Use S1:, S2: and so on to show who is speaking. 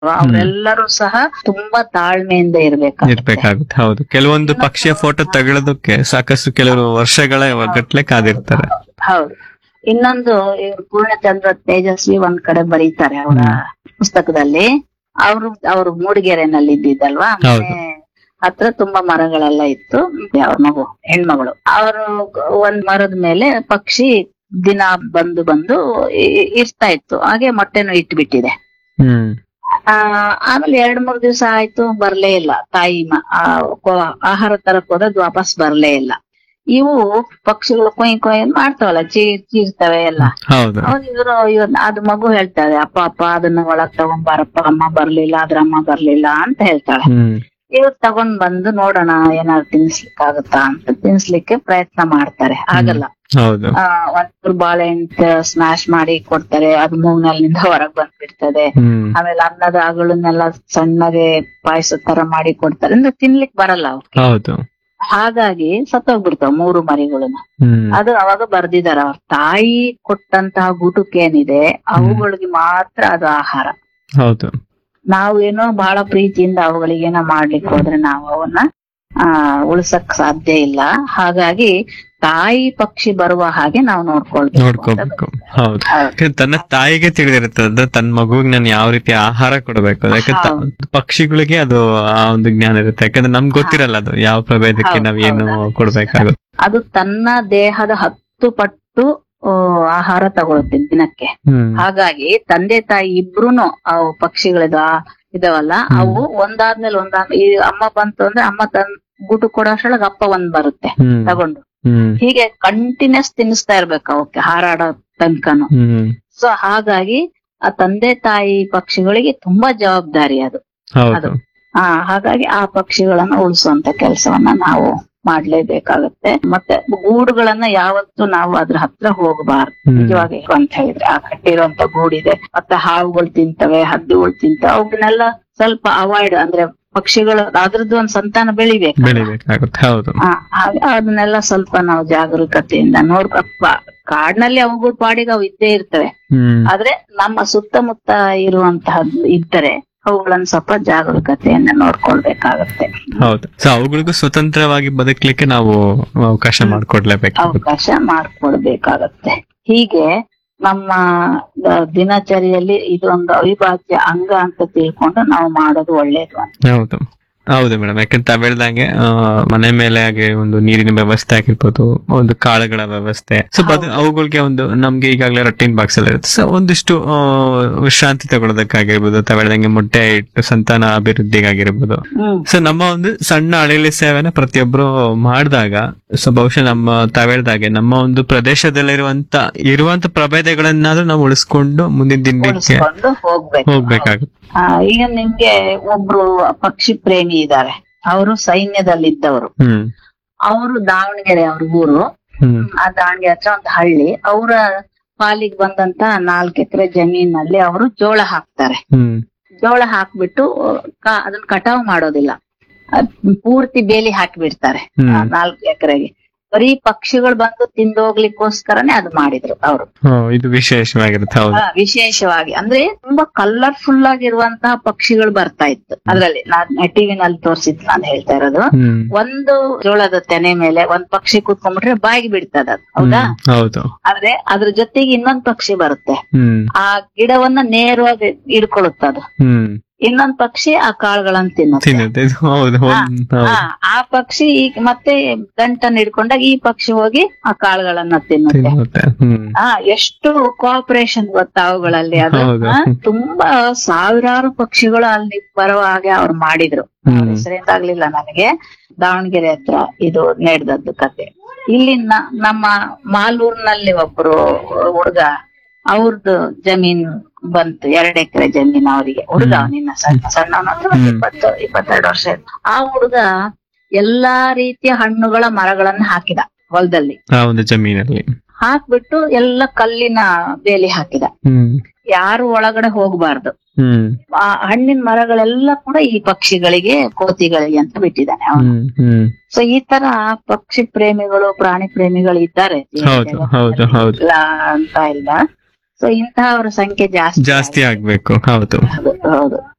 S1: ಅವರೆಲ್ಲರೂ ಸಹ ತುಂಬಾ ತಾಳ್ಮೆಯಿಂದ ಇರ್ಬೇಕು
S2: ಇರ್ಬೇಕಾಗುತ್ತೆ ಹೌದು ಕೆಲವೊಂದು ಪಕ್ಷಿಯ ಫೋಟೋ ತಗೊಳ್ಳೋದಕ್ಕೆ ಸಾಕಷ್ಟು ಕೆಲವರು ವರ್ಷಗಳ ಗಟ್ಲೆ ಕಾದಿರ್ತಾರೆ
S1: ಹೌದು ಇನ್ನೊಂದು ಇವ್ರು ಪೂರ್ಣಚಂದ್ರ ತೇಜಸ್ವಿ ಒಂದ್ ಕಡೆ ಬರೀತಾರೆ ಅವರ ಪುಸ್ತಕದಲ್ಲಿ ಅವರು ಅವರು ಮೂಡಿಗೆರೆನಲ್ಲಿ ಇದ್ದಿದ್ದಲ್ವಾ
S2: ಹೌದು.
S1: ಮನೆ ಹತ್ರ ತುಂಬಾ ಮರಗಳೆಲ್ಲ ಇತ್ತು ಅವ್ರ ಮಗು ಹೆಣ್ಮಗಳು ಅವರು ಒಂದ್ ಮರದ ಮೇಲೆ ಪಕ್ಷಿ ದಿನ ಬಂದು ಬಂದು ಇ- ಇರ್ತಾ ಇತ್ತು ಹಾಗೆ ಮೊಟ್ಟೆನೂ ಇಟ್ಬಿಟ್ಟಿದೆ
S2: ಹ್ಮ್
S1: ಆ ಆಮೇಲೆ ಎರಡ್ ಮೂರ್ ದಿವಸ ಆಯ್ತು ಬರ್ಲೇ ಇಲ್ಲ ತಾಯಿ ಮ- ಆ, ಕೊ- ಆಹಾರ ತರಕ್ ಹೋದದ್ ವಾಪಸ್ ಬರ್ಲೇ ಇಲ್ಲ ಇವು ಪಕ್ಷಿಗಳು ಕೊಯ್ ಕೊಯ್ ಮಾಡ್ತಾವಲ್ಲ ಚೀ ಚೀರ್ತವೆ ಎಲ್ಲ
S2: ಹೌದು
S1: ಅವಾಗ ಇವರು ಇವ್ ಅದು ಮಗು ಹೇಳ್ತಾಳೆ ಅಪ್ಪ ಅಪ್ಪ ಅದನ್ನ ಒಳಗ್ ತಗೊಂಬಾರಪ್ಪ ಅಮ್ಮ ಬರ್ಲಿಲ್ಲ ಅದ್ರ ಅಮ್ಮ ಬರ್ಲಿಲ್ಲ ಅಂತ ಹೇಳ್ತಾಳೆ
S2: ಹ್ಮ್
S1: ಇವ್ರು ತಗೊಂಡ್ ಬಂದು ನೋಡೋಣ ಏನಾದ್ರು ತಿನ್ಸ್ಲಿಕ್ಕಾಗತ್ತಾ ಅಂತ ತಿನ್ಸ್ಲಿಕ್ಕೆ ಪ್ರಯತ್ನ ಮಾಡ್ತಾರೆ ಆಗಲ್ಲ
S2: ಹೌದು
S1: ಆ ಒಂಚೂರು ಬಾಳೆಹಣ್ಣು ಸ್ಮ್ಯಾಶ್ ಮಾಡಿ ಕೊಡ್ತಾರೆ ಅದು ಮೂಗ್ನಲ್ಲಿಂದ ಹೊರಗ್ ಬಂದ್ಬಿಡ್ತದೆ
S2: ಹ್ಮ್
S1: ಆಮೇಲೆ ಅನ್ನದ ಅಗಳನ್ನೆಲ್ಲ ಸಣ್ಣಗೆ ಪಾಯಸ ತರ ಮಾಡಿ ಕೊಡ್ತಾರೆ ಅಂದ್ರೆ ತಿನ್ಲಿಕ್ ಬರಲ್ಲ ಅವಕ್ಕೆ
S2: ಹೌದು
S1: ಹಾಗಾಗಿ ಸತ್ತೋಗ್ಬಿಡ್ತಾವ ಮೂರು ಮರಿಗಳನ್ನ
S2: ಹ್ಮ್
S1: ಅದು ಅವಾಗ ಬರ್ದಿದಾರ ಅವ್ರ ತಾಯಿ ಕೊಟ್ಟಂತಹ ಗುಟುಕೇನಿದೆ ಅವುಗಳಿಗೆ ಮಾತ್ರ ಅದು ಆಹಾರ
S2: ಹೌದು
S1: ನಾವೇನೋ ಬಹಳ ಪ್ರೀತಿಯಿಂದ ಅವುಗಳಿಗೇನೋ ಮಾಡ್ಲಿಕ್ಕೆ ಹೋದ್ರೆ ನಾವು ಅವನ್ನ ಆ ಉಳ್ಸಕ್ ಸಾಧ್ಯ ಇಲ್ಲ ಹಾಗಾಗಿ ತಾಯಿ ಪಕ್ಷಿ ಬರುವ ಹಾಗೆ ನಾವು ನೋಡ್ಕೊಳ್ಬೇಕು
S2: ನೋಡ್ಕೋಬೇಕು ಹೌದು
S1: ಹೌದು.
S2: ಯಾಕಂದ್ರೆ ತನ್ನ ತಾಯಿಗೆ ತಿಳಿದಿರುತ್ತದೆ ತನ್ನ ಮಗುವಿಗೆ ನಾನು ಯಾವ ರೀತಿ ಆಹಾರ ಕೊಡಬೇಕು ಯಾಕಂದ್ರೆ ತ- ಪಕ್ಷಿಗಳಿಗೆ ಅದು ಆ ಒಂದು ಜ್ಞಾನ ಇರುತ್ತೆ ಯಾಕಂದ್ರೆ ನಮ್ಗೆ ಗೊತ್ತಿರಲ್ಲ ಅದು ಯಾವ ಪ್ರಭೇದಕ್ಕೆ
S1: ಹೌದು,
S2: ನಾವ್ ಏನು
S1: ಹೌದು.
S2: ಕೊಡ್ಬೇಕಾಗುತ್ತೆ
S1: ಅದು ತನ್ನ ದೇಹದ ಹತ್ತು ಪಟ್ಟು ಆ, ಆಹಾರ ತಗೊಳುತ್ತೆ ದಿನಕ್ಕೆ
S2: ಹ್ಮ್
S1: ಹಾಗಾಗಿ ತಂದೆ ತಾಯಿ ಇಬ್ರುನು ಅವು ಪಕ್ಷಿಗಳಿದ ಇದಾವಲ್ಲ
S2: ಹ್ಮ್.
S1: ಅವು ಒಂದಾದ್ಮೇಲೆ ಒಂದಾದ್ಮೇಲೆ ಈ ಅಮ್ಮ ಬಂತು ಅಂದ್ರೆ ಅಮ್ಮ ತನ್ ಗುಟು ಕೊಡೋಷ್ರೊಳಗೆ ಅಪ್ಪ ಒಂದ್ ಬರುತ್ತೆ
S2: ಹ್ಮ್
S1: ತಗೊಂಡು
S2: ಹ್ಮ್
S1: ಹೀಗೆ ಕಂಟಿನ್ಯೂಸ್ ತಿನ್ನಿಸ್ತಾ ಇರ್ಬೇಕು ಅವಕ್ಕೆ ಹಾರಾಡೋ ತನಕನು
S2: ಹ್ಮ್
S1: ಸೊ ಹಾಗಾಗಿ ಆ ತಂದೆ ತಾಯಿ ಪಕ್ಷಿಗಳಿಗೆ ತುಂಬಾ ಜವಾಬ್ದಾರಿ ಅದು
S2: ಹೌದು
S1: ಅದು. ಆ ಹಾಗಾಗಿ ಆ ಪಕ್ಷಿಗಳನ್ನ ಉಳಿಸುವಂತ ಕೆಲಸವನ್ನ ನಾವು ಮಾಡ್ಲೇಬೇಕಾಗತ್ತೆ ಮತ್ತೆ ಗೂಡುಗಳನ್ನ ಯಾವತ್ತೂ ನಾವು ಅದ್ರ ಹತ್ರ ಹೋಗಬಾರ್ದು
S2: ಹ್ಮ್.
S1: ನಿಜವಾಗಿ ಅಂತ ಹೇಳಿದ್ರೆ ಆ ಕಟ್ಟಿರುವಂತ ಗೂಡಿದೆ ಮತ್ತೆ ಹಾವುಗಳು ತಿಂತವೆ ಹದ್ದುಗಳು ತಿಂತವೆ ಅವನ್ನೆಲ್ಲ ಸ್ವಲ್ಪ ಅವಾಯ್ಡ್ ಅಂದ್ರೆ ಪಕ್ಷಿಗಳು ಅದ್ರದ್ದು ಒಂದ್ ಸಂತಾನ ಬೆಳಿಬೇಕು
S2: ಬೆಳಿಬೇಕಾಗುತ್ತೆ ಹೌದು
S1: ಆ, ಹಾಗೆ ಅದನ್ನೆಲ್ಲ ಸ್ವಲ್ಪ ನಾವು ಜಾಗರೂಕತೆಯಿಂದ ನೋಡ್ಕಪ್ಪ ಕಾಡ್ನಲ್ಲಿ ಅವುಗಳ ಪಾಡಿಗೆ ಅವು ಇದ್ದೇ ಇರ್ತವೆ
S2: ಹ್ಮ್
S1: ಆದ್ರೆ ನಮ್ಮ ಸುತ್ತಮುತ್ತ ಇರುವಂತಹದ್ದು ಇದ್ದರೆ ಅವುಗಳನ್ನ ಸ್ವಲ್ಪ ಜಾಗರೂಕತೆಯಿಂದ ನೋಡ್ಕೊಳ್ಬೇಕಾಗತ್ತೆ
S2: ಹೌದು ಸೊ ಅವುಗಳಿಗೂ ಸ್ವತಂತ್ರವಾಗಿ ಬದುಕಲಿಕ್ಕೆ ನಾವು ಅವಕಾಶ ಮಾಡಿಕೊಡ್ಲೇಬೇಕಾಗುತ್ತೆ
S1: ಅವಕಾಶ ಮಾಡ್ಕೊಡ್ಬೇಕಾಗತ್ತೆ ಹೀಗೆ ನಮ್ಮ ಆ, ದಿನಚರಿಯಲ್ಲಿ ಇದೊಂದು ಅವಿಭಾಜ್ಯ ಅಂಗ ಅಂತ ತಿಳ್ಕೊಂಡು ನಾವು ಮಾಡೋದು ಒಳ್ಳೇದು ಅಂತ
S2: ಹೌದು ಹೌದು ಮೇಡಮ್ ಯಾಕಂತ ತಾವ್ ಹೇಳ್ದಂಗೆ ಆ, ಮನೆ ಮೇಲೆ ಹಾಗೆ ಒಂದು ನೀರಿನ ವ್ಯವಸ್ಥೆ ಆಗಿರ್ಬೋದು ಒಂದು ಕಾಳುಗಳ ವ್ಯವಸ್ಥೆ ಸೊ ಅದು ಅವುಗಳಿಗೆ ಒಂದು ನಮ್ಗೆ ಈಗಾಗಲೇ ರೊಟ್ಟಿನ್ ಬಾಕ್ಸ್ ಎಲ್ಲ ಇರುತ್ತೆ ಸೊ ಒಂದಿಷ್ಟು ಆ, ವಿಶ್ರಾಂತಿ ತಗೊಳ್ಳೋದಕ್ಕಾಗಿರ್ಬೋದು ತಾವ್ ಹೇಳ್ದಂಗೆ ಮೊಟ್ಟೆ ಇಟ್ಟು ಸಂತಾನ ಅಭಿವೃದ್ಧಿಗಾಗಿರ್ಬೋದು
S1: ಹ್ಮ್
S2: ಸೊ ನಮ್ಮ ಒಂದು ಸಣ್ಣ ಅಳಿಲಿ ಸೇವೆನ ಪ್ರತಿಯೊಬ್ರು ಮಾಡಿದಾಗ ಸೊ ಬಹುಶಃ ನಮ್ಮ ತಾವ್ ಹೇಳ್ದಾಗೆ ನಮ್ಮ ಒಂದು ಪ್ರದೇಶದಲ್ಲಿರುವಂತ ಇರುವಂತ ಪ್ರಭೇದಗಳನ್ನಾದ್ರೂ ನಾವು ಉಳಿಸ್ಕೊಂಡು ಮುಂದಿನ ದಿನಕ್ಕೆ
S1: ಉಳಿಸ್ಕೊಂಡು ಹೋಗ್ಬೇಕು
S2: ಹೋಗ್ಬೇಕಾಗುತ್ತೆ
S1: ಆ, ಈಗ ನಿಮ್ಗೆ ಒಬ್ರು ಪಕ್ಷಿ ಪ್ರೇಮಿ ಇದ್ದಾರೆ ಅವರು ಸೈನ್ಯದಲ್ಲಿದ್ದವರು
S2: ಹ್ಮ್
S1: ಅವರು ದಾವಣಗೆರೆ ಅವ್ರ ಊರು
S2: ಹ್ಮ್
S1: ಆ ದಾವಣಗೆರೆ ಹತ್ರ ಒಂದು ಹಳ್ಳಿ ಅವರ ಪಾಲಿಗೆ ಬಂದಂತ ನಾಲ್ಕು ಎಕರೆ ಜಮೀನಲ್ಲಿ ಅವರು ಜೋಳ ಹಾಕ್ತಾರೆ
S2: ಹ್ಮ್
S1: ಜೋಳ ಹಾಕ್ಬಿಟ್ಟು ಕ- ಅದನ್ನ ಕಟಾವ್ ಮಾಡೋದಿಲ್ಲ ಅದ್ ಪೂರ್ತಿ ಬೇಲಿ ಹಾಕಿಬಿಡ್ತಾರೆ
S2: ಹ್ಮ್.
S1: ನಾಲ್ಕು ಎಕರೆಗೆ ಬರೀ ಪಕ್ಷಿಗಳು ಬಂದು ತಿಂದೋಗ್ಲಿಕ್ಕೋಸ್ಕರನೇ ಅದು ಮಾಡಿದ್ರು ಅವರು
S2: ಹ್ಮ್, ಇದು ವಿಶೇಷವಾಗಿರುತ್ತೆ ಹೌದು
S1: ವಿಶೇಷವಾಗಿ ಅಂದ್ರೆ ತುಂಬಾ ಕಲರ್ಫುಲ್ ಆಗಿರುವಂತಹ ಪಕ್ಷಿಗಳು ಬರ್ತಾ ಇತ್ತು ಅದ್ರಲ್ಲಿ ನಾನ್ ಟಿವಿನಲ್ಲಿ ತೋರಿಸಿದ್ ನಾನು ಹೇಳ್ತಾ ಇರೋದು
S2: ಹ್ಮ್
S1: ಒಂದು ಜೋಳದ ತೆನೆ ಮೇಲೆ ಒಂದ್ ಪಕ್ಷಿ ಕೂತ್ಕೊಂಡ್ಬಿಟ್ರೆ ಬಾಯಿಗೆ ಬಿಡ್ತದ ಅದು ಹೌದಾ
S2: ಹ್ಮ್, ಹೌದು
S1: ಆದ್ರೆ ಅದ್ರ ಜೊತೆಗೆ ಇನ್ನೊಂದ್ ಪಕ್ಷಿ ಬರುತ್ತೆ
S2: ಹ್ಮ್
S1: ಆ ಗಿಡವನ್ನ ನೇರವಾಗಿ ಹಿಡ್ಕೊಳ್ಳುತ್ತದು
S2: ಹ್ಮ್
S1: ಇನ್ನೊಂದ್ ಪಕ್ಷಿ ಆ ಕಾಳುಗಳನ್ನ ತಿನ್ನುತ್ತೆ
S2: ತಿನ್ನುತ್ತೆ ಇದು ಹೌದು ಒಂದ್-
S1: ಆ,
S2: ಹೌದು
S1: ಆ ಪಕ್ಷಿ ಈಗ ಮತ್ತೆ ಗಂಟನ್ನ ಹಿಡ್ಕೊಂಡಾಗ ಈ ಪಕ್ಷಿ ಹೋಗಿ ಆ ಕಾಳುಗಳನ್ನ ತಿನ್ನುತ್ತೆ
S2: ತಿನ್ನುತ್ತೆ ಹ್ಮ್
S1: ಆ ಎಷ್ಟು ಕೋಆಪರೇಷನ್ ಗೊತ್ತಾ ಅವುಗಳಲ್ಲಿ ಅದು
S2: ಹೌದು.
S1: ಆ, ತುಂಬಾ ಸಾವಿರಾರು ಪಕ್ಷಿಗಳು ಅಲ್ಲಿ ಬರುವ ಹಾಗೆ ಅವ್ರು ಮಾಡಿದ್ರು
S2: ಹ್ಮ್.
S1: ಹೆಸರೇನಾಗ್ಲಿಲ್ಲ ನನಗೆ ದಾವಣಗೆರೆ ಹತ್ರ ಇದು ನಡೆದದ್ದು ಕತೆ ಇಲ್ಲಿ ನ- ನಮ್ಮ ಮಾಲೂರ್ನಲ್ಲಿ ಒಬ್ರು ಹುಡುಗ ಅವ್ರದ್ದು ಜಮೀನ್ ಬಂತು ಎರಡ್ ಎಕರೆ ಜಮೀನ್ ಅವರಿಗೆ ಹುಡುಗ
S2: ಹ್ಮ್.
S1: ಅವನಿನ್ನ ಸಣ್ಣ ಸಣ್ಣವನು ಅಂದ್ರೆ ಒಂದ್
S2: ಹ್ಮ್.
S1: ಇಪ್ಪತ್ತು ಇಪ್ಪತ್ತೆರಡು ವರ್ಷ ಇತ್ತು. ಆ ಹುಡುಗ ಎಲ್ಲಾ ರೀತಿಯ ಹಣ್ಣುಗಳ ಮರಗಳನ್ನ ಹಾಕಿದ ಹೊಲದಲ್ಲಿ
S2: ಆ ಒಂದು ಜಮೀನಲ್ಲಿ
S1: ಹಾಕ್ಬಿಟ್ಟು ಎಲ್ಲ ಕಲ್ಲಿನ ಬೇಲಿ ಹಾಕಿದ
S2: ಹ್ಮ್
S1: ಯಾರು ಒಳಗಡೆ ಹೋಗ್ಬಾರ್ದು
S2: ಹ್ಮ್
S1: ಆ ಹಣ್ಣಿನ ಮರಗಳೆಲ್ಲ ಕೂಡ ಈ ಪಕ್ಷಿಗಳಿಗೆ ಕೋತಿಗಳಿಗೆ ಅಂತ ಬಿಟ್ಟಿದ್ದಾನೆ ಅವನು
S2: ಹ್ಮ್ ಹ್ಮ್
S1: ಸೊ ಈ ತರ ಪಕ್ಷಿ ಪ್ರೇಮಿಗಳು ಪ್ರಾಣಿ ಪ್ರೇಮಿಗಳು ಇದ್ದಾರೆ
S2: ಹೌದು ಹೌದು ಹೌದು
S1: ಇಲ್ಲ ಅಂತ ಇಲ್ಲ ಸೊ ಇಂತಹವರ ಸಂಖ್ಯೆ ಜಾಸ್ತಿ
S2: ಜಾಸ್ತಿ ಆಗ್ಬೇಕು ಹೌದು
S1: ಹೌದು, ಹೌದು